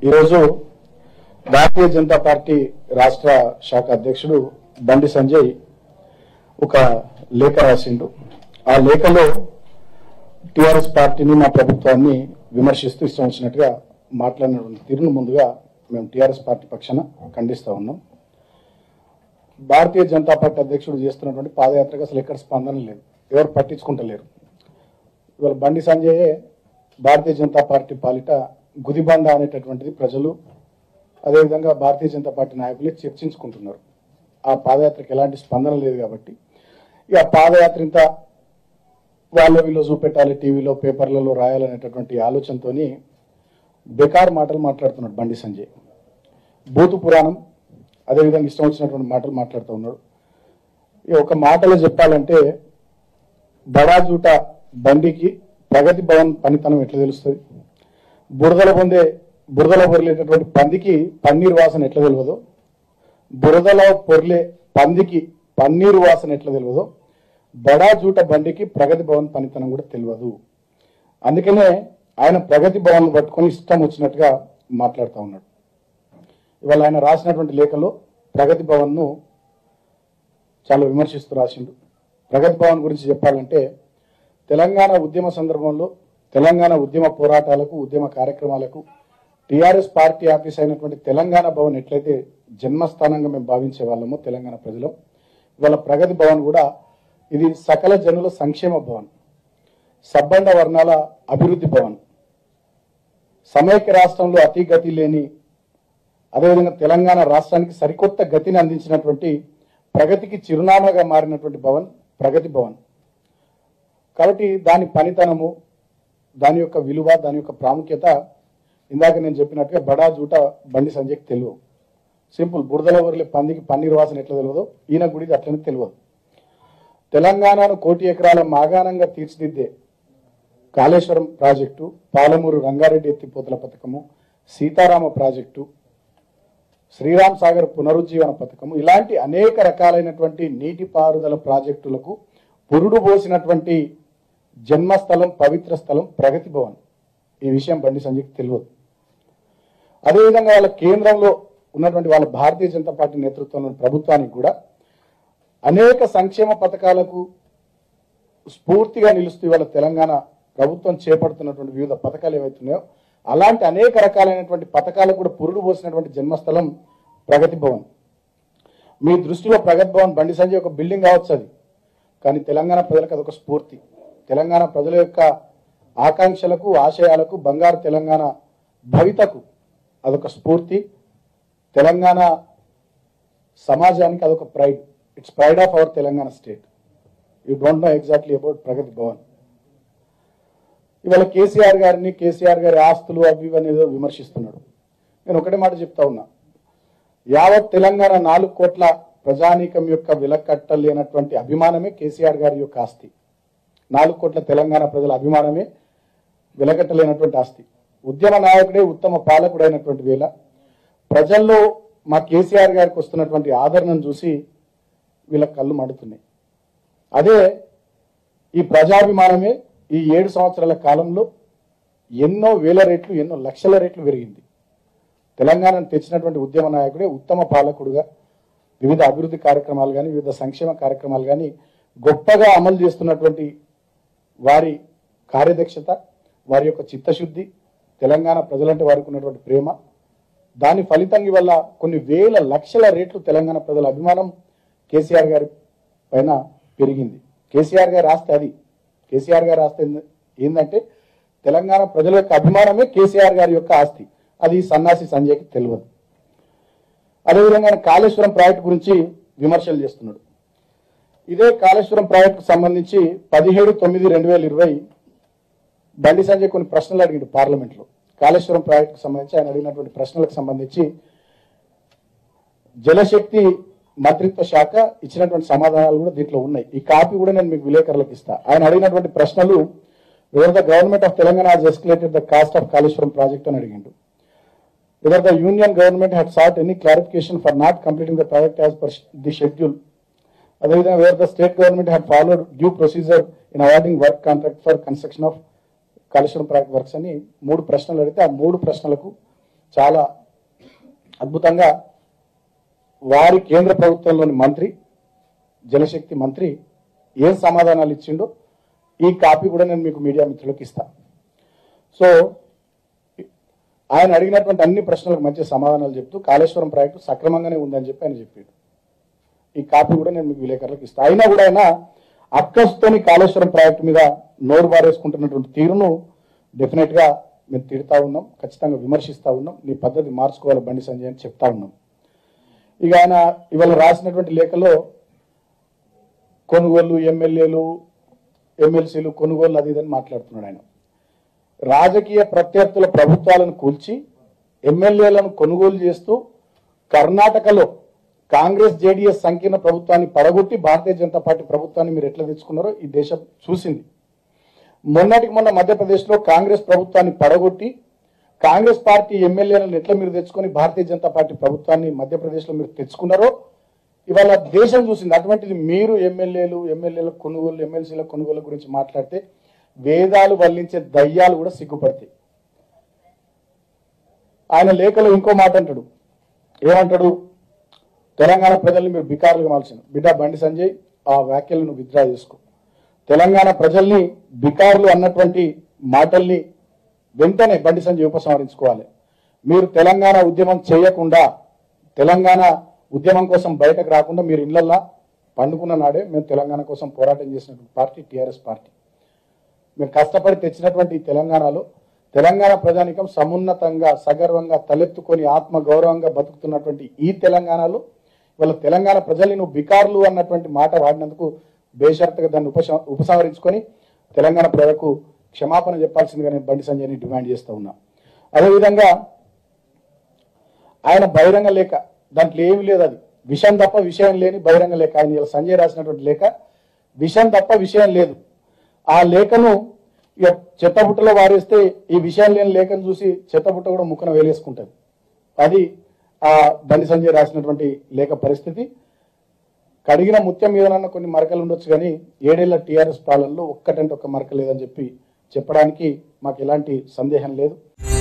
ఈరోజు భారతీయ జనతా పార్టీ రాష్ట్ర శాఖ అధ్యక్షుడు బండి సంజయ్ ఒక లేఖ రాసిండు ఆ లేఖలో టిఆర్ఎస్ పార్టీని మా ప్రభుత్వాన్ని విమర్శిస్తూ ఇష్టం వచ్చినట్టుగా మాట్లాడినటువంటి తీరును ముందుగా మేము టిఆర్ఎస్ పార్టీ పక్షాన ఖండిస్తా ఉన్నాం భారతీయ జనతా పార్టీ అధ్యక్షుడు చేస్తున్నటువంటి పాదయాత్రకు అసలు ఎక్కడ స్పందన లేదు ఎవరు పట్టించుకుంటలేరు ఇవాళ బండి సంజయ్ భారతీయ జనతా పార్టీ పాలిట గుదిబండ అనేటటువంటిది ప్రజలు అదేవిధంగా భారతీయ జనతా పార్టీ నాయకులు చర్చించుకుంటున్నారు ఆ పాదయాత్రకు ఎలాంటి స్పందన లేదు కాబట్టి ఇక ఆ పాదయాత్ర ఇంత వాళ్ళ వీళ్ళు చూపెట్టాలి టీవీలో పేపర్లలో రాయాలనేటటువంటి ఆలోచనతోని బెకార్ మాటలు మాట్లాడుతున్నాడు బండి సంజయ్ భూతు పురాణం అదేవిధంగా ఇష్టం వచ్చినటువంటి మాటలు మాట్లాడుతూ ఉన్నాడు ఇక ఒక మాటలో చెప్పాలంటే బడాజూట బండికి ప్రగతి భవన్ పనితనం ఎట్లా తెలుస్తుంది బురదల పొందే బురదలో పొరిలేటటువంటి పందికి పన్నీరు వాసన ఎట్లా తెలియదో బురదలో పొర్లే పందికి పన్నీరు వాసన ఎట్లా తెలియదో బడాజూట బండికి ప్రగతి భవన్ పనితనం కూడా తెలియదు అందుకనే ఆయన ప్రగతి భవన్ పట్టుకొని ఇష్టం వచ్చినట్టుగా మాట్లాడుతూ ఉన్నాడు ఇవాళ ఆయన రాసినటువంటి లేఖలో ప్రగతి భవన్ను చాలా విమర్శిస్తూ రాసిండు ప్రగతి భవన్ గురించి చెప్పాలంటే తెలంగాణ ఉద్యమ సందర్భంలో తెలంగాణ ఉద్యమ పోరాటాలకు ఉద్యమ కార్యక్రమాలకు టిఆర్ఎస్ పార్టీ ఆఫీస్ అయినటువంటి తెలంగాణ భవన్ ఎట్లయితే జన్మస్థానంగా మేము భావించే వాళ్ళమో తెలంగాణ ప్రజలు ఇవాళ ప్రగతి భవన్ కూడా ఇది సకల జనుల సంక్షేమ భవన్ సబ్బండ వర్ణాల అభివృద్ధి భవన్ సమైక్య రాష్ట్రంలో అతి గతి లేని అదేవిధంగా తెలంగాణ రాష్ట్రానికి సరికొత్త గతిని అందించినటువంటి ప్రగతికి చిరునామాగా మారినటువంటి భవన్ ప్రగతి భవన్ కాబట్టి దాని పనితనము దాని యొక్క విలువ దాని యొక్క ప్రాముఖ్యత ఇందాక నేను చెప్పినట్టుగా బడా జూట బండి సంజయ్కి తెలియదు సింపుల్ బురదల ఊరిలో పందికి పన్నీరు వాసన ఎట్లా తెలియదో ఈయన గుడిది అట్లనే తెలియదు తెలంగాణను కోటి ఎకరాల మాగాణంగా తీర్చిదిద్దే కాళేశ్వరం ప్రాజెక్టు పాలమూరు రంగారెడ్డి ఎత్తిపోతల పథకము సీతారామ ప్రాజెక్టు శ్రీరామ్ సాగర్ పునరుజ్జీవన పథకము ఇలాంటి అనేక రకాలైనటువంటి నీటిపారుదల ప్రాజెక్టులకు పురుడు పోసినటువంటి జన్మస్థలం పవిత్ర స్థలం ప్రగతి భవన్ ఈ విషయం బండి సంజయ్కి తెలియదు అదేవిధంగా వాళ్ళ కేంద్రంలో ఉన్నటువంటి వాళ్ళ భారతీయ జనతా పార్టీ నేతృత్వంలో ప్రభుత్వానికి కూడా అనేక సంక్షేమ పథకాలకు స్ఫూర్తిగా నిలుస్తూ ఇవాళ తెలంగాణ ప్రభుత్వం చేపడుతున్నటువంటి వివిధ పథకాలు ఏవైతున్నాయో అలాంటి అనేక రకాలైనటువంటి పథకాలకు కూడా పురుడు పోసినటువంటి జన్మస్థలం ప్రగతి భవన్ మీ దృష్టిలో ప్రగతి భవన్ బండి సంజయ్ ఒక బిల్డింగ్ కావచ్చు అది కానీ తెలంగాణ ప్రజలకు అదొక స్ఫూర్తి తెలంగాణ ప్రజల యొక్క ఆకాంక్షలకు ఆశయాలకు బంగారు తెలంగాణ భవితకు అదొక స్ఫూర్తి తెలంగాణ సమాజానికి అదొక pride it's pride of our Telangana state you don't know exactly about Pragathi Bhavan ఇవాళ కేసీఆర్ గారిని కేసీఆర్ గారి ఆస్తులు అవి ఇవి అనేది విమర్శిస్తున్నాడు నేను ఒకటే మాట చెప్తా ఉన్నా యావత్ తెలంగాణ నాలుగు కోట్ల ప్రజానీకం యొక్క విలకట్టలేనటువంటి అభిమానమే కేసీఆర్ గారి యొక్క ఆస్తి నాలుగు కోట్ల తెలంగాణ ప్రజల అభిమానమే వెలకట్టలేనటువంటి ఆస్తి ఉద్యమ నాయకుడే ఉత్తమ పాలకుడైనటువంటి వేళ ప్రజల్లో మా కేసీఆర్ గారికి వస్తున్నటువంటి ఆదరణను చూసి వీళ్ళ కళ్ళు మండుతున్నాయి అదే ఈ ప్రజాభిమానమే ఈ ఏడు సంవత్సరాల కాలంలో ఎన్నో వేల రెట్లు ఎన్నో లక్షల రెట్లు పెరిగింది తెలంగాణను తెచ్చినటువంటి ఉద్యమ నాయకుడే ఉత్తమ పాలకుడుగా వివిధ అభివృద్ధి కార్యక్రమాలు కానీ వివిధ సంక్షేమ కార్యక్రమాలు కానీ గొప్పగా అమలు చేస్తున్నటువంటి వారి కార్యదక్షత వారి యొక్క చిత్తశుద్ధి తెలంగాణ ప్రజలంటే వారికి ఉన్నటువంటి ప్రేమ దాని ఫలితంగా వల్ల కొన్ని వేల లక్షల రేట్లు తెలంగాణ ప్రజల అభిమానం కేసీఆర్ గారి పైన పెరిగింది కేసీఆర్ గారి ఆస్తి అది కేసీఆర్ గారి ఆస్తి ఏంద- ఏంటంటే తెలంగాణ ప్రజల యొక్క అభిమానమే కేసీఆర్ గారి యొక్క ఆస్తి అది సన్నాసి సంజయ్కి తెలియదు అదేవిధంగా ఆయన కాళేశ్వరం ప్రాజెక్టు గురించి విమర్శలు చేస్తున్నాడు ఇదే కాళేశ్వరం ప్రాజెక్టుకు సంబంధించి పదిహేడు తొమ్మిది రెండు వేల ఇరవై బండి సంజయ్ కొన్ని ప్రశ్నలు అడిగిండు పార్లమెంట్లో కాళేశ్వరం ప్రాజెక్టుకు సంబంధించి ఆయన అడిగినటువంటి ప్రశ్నలకు సంబంధించి జలశక్తి మంత్రిత్వ శాఖ ఇచ్చినటువంటి సమాధానాలు కూడా దీంట్లో ఉన్నాయి ఈ కాపీ కూడా నేను మీకు విలేకరులకు ఇస్తా ఆయన అడిగినటువంటి ప్రశ్నలు whether the government of Telangana has escalated the cost of Kaleshwaram project అని అడిగిండు whether the union government had sought any clarification for not completing the project as per the schedule అదేవిధంగా where the state government had followed due procedure in awarding work contract for construction of Kaleshwaram project works అని మూడు ప్రశ్నలు అడిగితే ఆ మూడు ప్రశ్నలకు చాలా అద్భుతంగా వారి కేంద్ర ప్రభుత్వంలోని మంత్రి జలశక్తి మంత్రి ఏం సమాధానాలు ఇచ్చిండో ఈ కాపీ కూడా నేను మీకు మీడియా మిత్రులకు ఇస్తా సో ఆయన అడిగినటువంటి అన్ని ప్రశ్నలకు మంచి సమాధానాలు చెప్తూ కాళేశ్వరం ప్రాజెక్టు సక్రమంగానే ఉందని చెప్పి ఆయన చెప్పాడు ఈ కాపీ కూడా నేను మీకు విలేకరులకు ఇస్తా అయినా కూడా ఆయన అక్కస్తోని కాళేశ్వరం ప్రాజెక్టు మీద నోరు బారేసుకుంటున్నటువంటి తీరును డెఫినెట్ గా మేము తిడతా ఉన్నాం ఖచ్చితంగా విమర్శిస్తా ఉన్నాం నీ పద్ధతి మార్చుకోవాలి బండి సంజయ్ అని చెప్తా ఉన్నాం ఇక ఆయన ఇవాళ రాసినటువంటి లేఖలో కొనుగోలు ఎమ్మెల్యేలు ఎమ్మెల్సీలు కొనుగోలు అది ఇదని మాట్లాడుతున్నాడు ఆయన రాజకీయ ప్రత్యర్థుల ప్రభుత్వాలను కూల్చి ఎమ్మెల్యేలను కొనుగోలు చేస్తూ కర్ణాటకలో కాంగ్రెస్ జేడీఎస్ సంకీర్ణ ప్రభుత్వాన్ని పడగొట్టి భారతీయ జనతా పార్టీ ప్రభుత్వాన్ని మీరు ఎట్లా తెచ్చుకున్నారో ఈ దేశం చూసింది మొన్నటికి మొన్న మధ్యప్రదేశ్లో కాంగ్రెస్ ప్రభుత్వాన్ని పడగొట్టి కాంగ్రెస్ పార్టీ ఎమ్మెల్యేలను ఎట్లా మీరు తెచ్చుకొని భారతీయ జనతా పార్టీ ప్రభుత్వాన్ని మధ్యప్రదేశ్లో మీరు తెచ్చుకున్నారో ఇవాళ దేశం చూసింది అటువంటిది మీరు ఎమ్మెల్యేలు ఎమ్మెల్యేల కొనుగోలు ఎమ్మెల్సీల కొనుగోలు గురించి మాట్లాడితే వేదాలు వల్లించే దయ్యాలు కూడా సిగ్గుపడతాయి ఆయన లేఖలో ఇంకో మాట అంటాడు ఏమంటాడు తెలంగాణ ప్రజల్ని మీరు బికారులుగా మార్చిన బిడ్డ బండి సంజయ్ ఆ వ్యాఖ్యలను విత్డ్రా చేసుకో తెలంగాణ ప్రజల్ని బికారులు అన్నటువంటి మాటల్ని వెంటనే బండి సంజయ్ ఉపసంహరించుకోవాలి మీరు తెలంగాణ ఉద్యమం చేయకుండా తెలంగాణ ఉద్యమం కోసం బయటకు రాకుండా మీరు ఇళ్లల్లా పండుకున్న నాడే మేము తెలంగాణ కోసం పోరాటం చేసినటువంటి పార్టీ టీఆర్ఎస్ పార్టీ మేము కష్టపడి తెచ్చినటువంటి ఈ తెలంగాణలో తెలంగాణ ప్రజానికం సమున్నతంగా సగర్వంగా తలెత్తుకొని ఆత్మ గౌరవంగా బతుకుతున్నటువంటి ఈ తెలంగాణలో ఇవాళ తెలంగాణ ప్రజల్ని నువ్వు బికార్లు అన్నటువంటి మాట వాడినందుకు బేషరతుగా దాన్ని ఉపస ఉపసంహరించుకొని తెలంగాణ ప్రజలకు క్షమాపణ చెప్పాల్సిందిగా నేను బండి సంజయ్ని డిమాండ్ చేస్తూ ఉన్నా అదేవిధంగా ఆయన బహిరంగ లేఖ దాంట్లో ఏమి లేదు అది విషయం తప్ప విషయం లేని బహిరంగ లేఖ ఆయన ఇలా సంజయ్ రాసినటువంటి లేఖ విషయం తప్ప విషయం లేదు ఆ లేఖను ఇక చెత్తబుట్టలో వారేస్తే ఈ విషయం లేని లేఖను చూసి చెత్తబుట్ట కూడా ముక్కన వేలేసుకుంటది అది ఆ బండి సంజయ్ రాసినటువంటి లేఖ పరిస్థితి కడిగిన ముత్యం మీదనన్న కొన్ని మరకలు ఉండొచ్చు కానీ ఏడేళ్ల టీఆర్ఎస్ పాలనలో ఒక్కటంటే ఒక్క మరక లేదని చెప్పి చెప్పడానికి మాకు ఎలాంటి సందేహం లేదు